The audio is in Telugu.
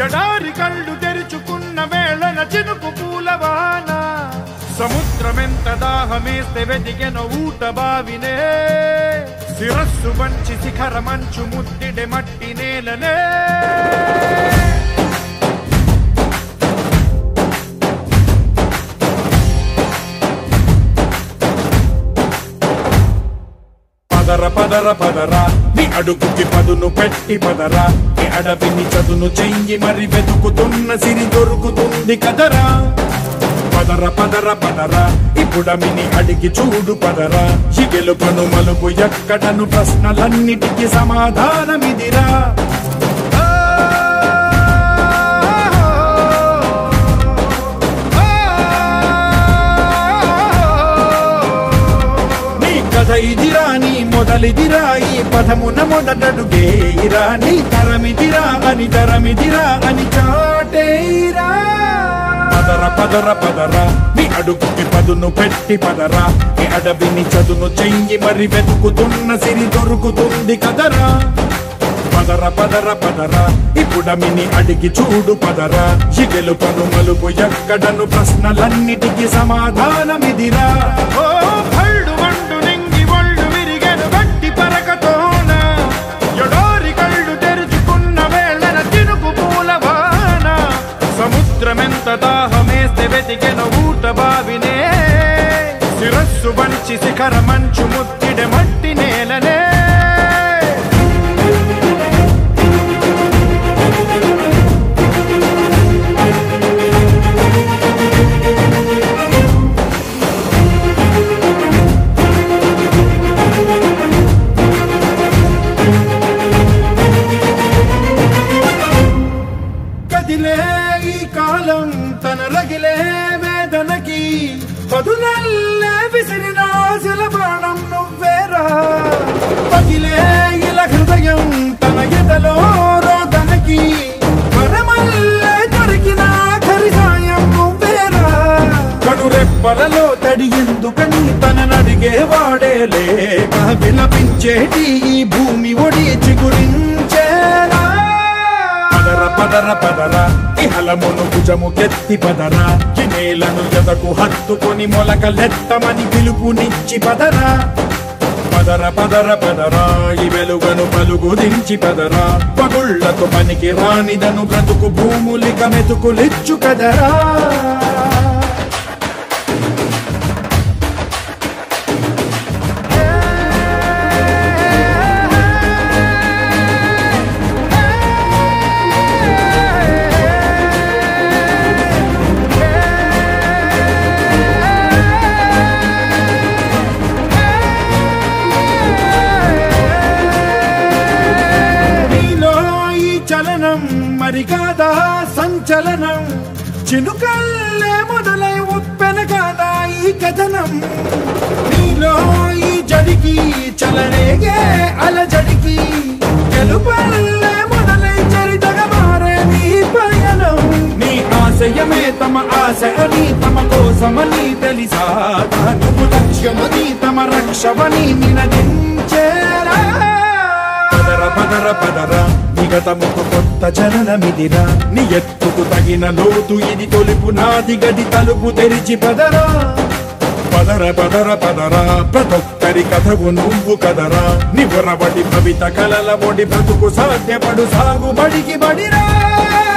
జడారి కళ్ళు తెరుచుకున్న వేళన చినుకు పూలవాన సముద్రమెంత దాహమేస్తే వెతికెన ఊట బావినే శిరస్సు వంచి శిఖర మంచు ముద్దిడె మట్టి నేలనే పదర పదర పదర నీ అడుగుకి పదును పెట్టి పదరా నీ అడవిని చదును చెయ్యి మరి వెతుకుతున్న సిరి దొరుకుతుంది కదరా పదర పదర పదర ఇప్పుడమిని అడిగి చూడు పదరా ఈ గెలుపను మలుపు ఎక్కడను ప్రశ్నలన్నిటికీ సమాధానమిదిరా నీ కథ ఇదిరా నీ మొదలిదిరా ఈ పదమున మొదటడుగేయిరా నీ తరమిదిరా అని తరమిదిరా అని చాటేయిరా పదర పదర పదర నీ అడుగుకి పదును పెట్టి పదరా నీ అడవిని చదును చెయ్యి మరి వెతుకుతున్న సిరి దొరుకుతుంది కదరా పదర పదర పదర ఇప్పుడమిని అడిగి చూడు పదరా ఈ గెలుపను మలుపు ఎక్కడను ప్రశ్నలన్నిటికీ సమాధానమిదిరా ఓ భళ్ళు వండు నింగి ఒళ్ళు విరిగెను గట్టి పరకతోన ఎడోరి కళ్ళు తెరుచుకున్న వేళన తినుకు పూలవాన సముద్రమెంత దాహమేస్తే వెతికెన ఊట బావినే శిరస్సు వంచి శిఖర మంచు ముత్తిడె మట్టి నేలనే కదిలే ఈ కాలం తన రగిలే వేదనకి పదునల్లే విసిరిన ఆశల బాణం నువ్వేరా పగిలే ఇలా హృదయం తన ఎదలో రోదనకి వరమల్లే దొరికిన ఆఖరి సాయం నువ్వేరా కడురెప్పలలో తడి ఎందుకని తననడిగే వాడే లేక విలపించేటి ఈ భూమి ఒడి చిగురించేరా పదర పదర పదర ఇహలమును భుజము కెత్తి పదర ఈ నేలను ఎదకు హత్తుకొని మొలకలెత్తమని పిలుపునిచ్చి పదరా పదర పదర పదర ఈ వెలుగను పలుగు దించి పదరా పగుళ్లకు పనికి రానిదను బ్రతుకు భూములిక మెతుకులిచ్చు కదరా నీలో ఈ చలనం మరి కాదా సంచలనం చినుకల్లే మొదలై ఉప్పెన కాదా ఈ కథనం నీలో ఈ జడికి చలరేగే అలజడికి గెలుపల్లే మొదలై చరితగా మారే నీ పయనం నీ ఆశయమే తమ ఆశ అని తమ కోసమని తెలిసా నువ్వు లక్ష్యమని తమ రక్షమని నినదించేరా పదర పదర పదర నిగతముకు కొత్త జననమిదిరా నీ ఎత్తుకు తగిన లోతు ఇది తొలుపు నాది గది తలుపు తెరిచి పదరా పదర పదర పదరా ప్రతొక్కరి కథవు నువ్వు కదరా నివరబడి భవిత కలల ఒడి బ్రతుకు సాధ్యపడు సాగుబడికి బడిరా